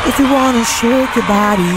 If you wanna shake your body.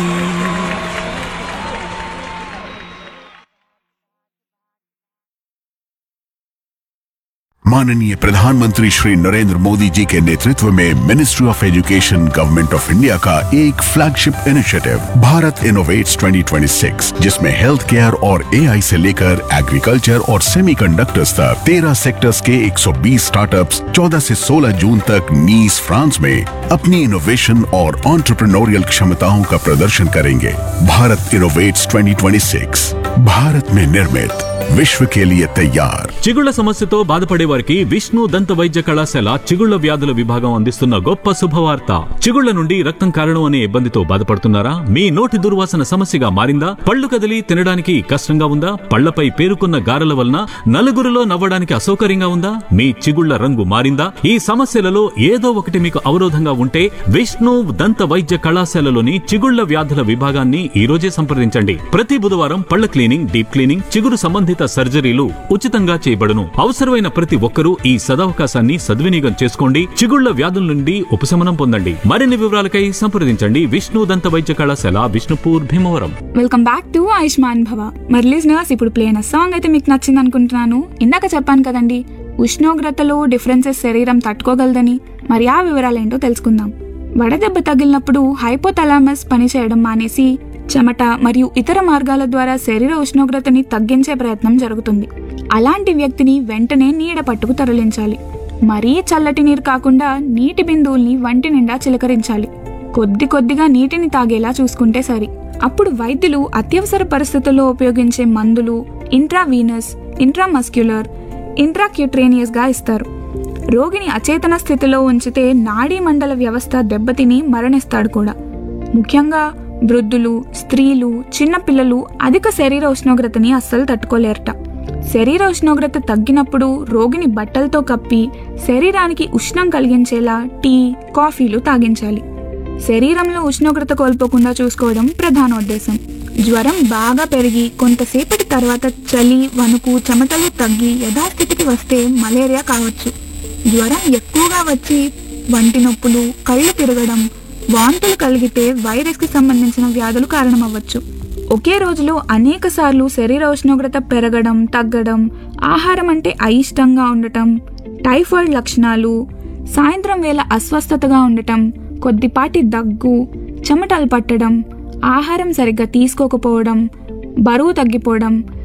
माननीय प्रधानमंत्री श्री नरेंद्र मोदी जी के नेतृत्व में ministry of education government of India का एक फ्लैगशिप इनिशिएटिव भारत इनोवेट्स 2026 जिसमें हेल्थ केयर और एआई से लेकर एग्रीकल्चर और सेमीकंडक्टर्स तक 13 सेक्टर्स के 120 स्टार्टअप्स 14 से 16 जून तक नीस फ्रांस में अपनी इनोवेशन और ऑन्टरप्रनोरियल क्षमताओं का प्रदर्शन करेंगे भारत इनोवेट्स 2026 भारत में निर्मित विश्व के लिए तैयार చిగుళ్ల సమస్యతో బాధపడే వారికి విష్ణు దంత వైద్య కళాశాల చిగుళ్ల వ్యాధుల విభాగం అందిస్తున్న గొప్ప శుభవార్త చిగుళ్ల నుండి రక్తం కారణం అనే ఇబ్బందితో బాధపడుతున్నారా మీ నోటి దుర్వాసన సమస్యగా మారిందా పళ్ళు కదిలి తినడానికి కష్టంగా ఉందా పళ్లపై పేరుకున్న గారెల వలన నలుగురిలో నవ్వడానికి అసౌకర్యంగా ఉందా మీ చిగుళ్ల రంగు మారిందా ఈ సమస్యలలో ఏదో ఒకటి మీకు అవరోధంగా ఉంటే విష్ణు దంత వైద్య కళాశాలలోని చిగుళ్ల వ్యాధుల విభాగాన్ని ఈ రోజే సంప్రదించండి ప్రతి బుధవారం పళ్ల క్లీనింగ్ డీప్ క్లీనింగ్ చిగురు సంబంధిత సర్జరీలు ఉచితంగా చేయబడును అవసరమైన ప్రతి ఒక్కరూ ఈ సదవకాశాన్ని సద్వినియోగం చేసుకోండి చిగుళ్ల వ్యాధుల నుండి ఉపశమనం పొందండి మరిన్ని వివరాలకై సంప్రదించండి విష్ణు దంత వైద్య కళాశాల Vishnupur Bhimavaram welcome back to Ayushman Bhava మరి లిజనర్స్ ఇప్పుడు ప్లే అయిన సాంగ్ అయితే మీకు నచ్చింది అనుకుంటున్నాను ఇందాక చెప్పాను కదండి ఉష్ణోగ్రతలో డిఫరెన్సెస్ శరీరం తట్టుకోగలదని మరి ఆ వివరాలు ఏంటో తెలుసుకుందాం వడదెబ్బ తగిలినప్పుడు హైపోథలామస్ పనిచేయడం మానేసి చెమట మరియు ఇతర మార్గాల ద్వారా శరీర ఉష్ణోగ్రతని తగ్గించే ప్రయత్నం జరుగుతుంది అలాంటి వ్యక్తిని వెంటనే నీడ పట్టుకు తరలించాలి మరీ చల్లటి నీరు కాకుండా నీటి బిందువుల్ని వంటి నిండా చిలకరించాలి కొద్ది కొద్దిగా నీటిని తాగేలా చూసుకుంటే సరి అప్పుడు వైద్యులు అత్యవసర పరిస్థితుల్లో ఉపయోగించే మందులు ఇంట్రావీనస్ ఇంట్రామస్క్యులర్ ఇంట్రాక్యూట్రేనియస్ గా ఇస్తారు రోగిని అచేతన స్థితిలో ఉంచితే నాడీ మండల వ్యవస్థ దెబ్బతిని మరణిస్తాడు కూడా ముఖ్యంగా వృద్ధులు స్త్రీలు చిన్నపిల్లలు అధిక శరీర ఉష్ణోగ్రతని అస్సలు తట్టుకోలేరట శరీర ఉష్ణోగ్రత తగ్గినప్పుడు రోగిని బట్టలతో కప్పి శరీరానికి ఉష్ణం కలిగించేలా టీ కాఫీలు తాగించాలి శరీరంలో ఉష్ణోగ్రత కోల్పోకుండా చూసుకోవడం ప్రధానోద్దేశం జ్వరం బాగా పెరిగి కొంతసేపటి తర్వాత చలి వణుకు చెమటలు తగ్గి యథాస్థితికి వస్తే మలేరియా కావచ్చు జ్వరం ఎక్కువగా వచ్చి వంటి నొప్పులు కళ్ళు తిరగడం వాంతులు కలిగితే వైరస్కి సంబంధించిన వ్యాధులు కారణమవ్వచ్చు ఒకే రోజులో అనేక సార్లు శరీర ఉష్ణోగ్రత పెరగడం తగ్గడం ఆహారం అంటే అయిష్టంగా ఉండటం టైఫాయిడ్ లక్షణాలు సాయంత్రం వేళ అస్వస్థతగా ఉండటం కొద్దిపాటి దగ్గు చెమటలు పట్టడం ఆహారం సరిగ్గా తీసుకోకపోవడం బరువు తగ్గిపోవడం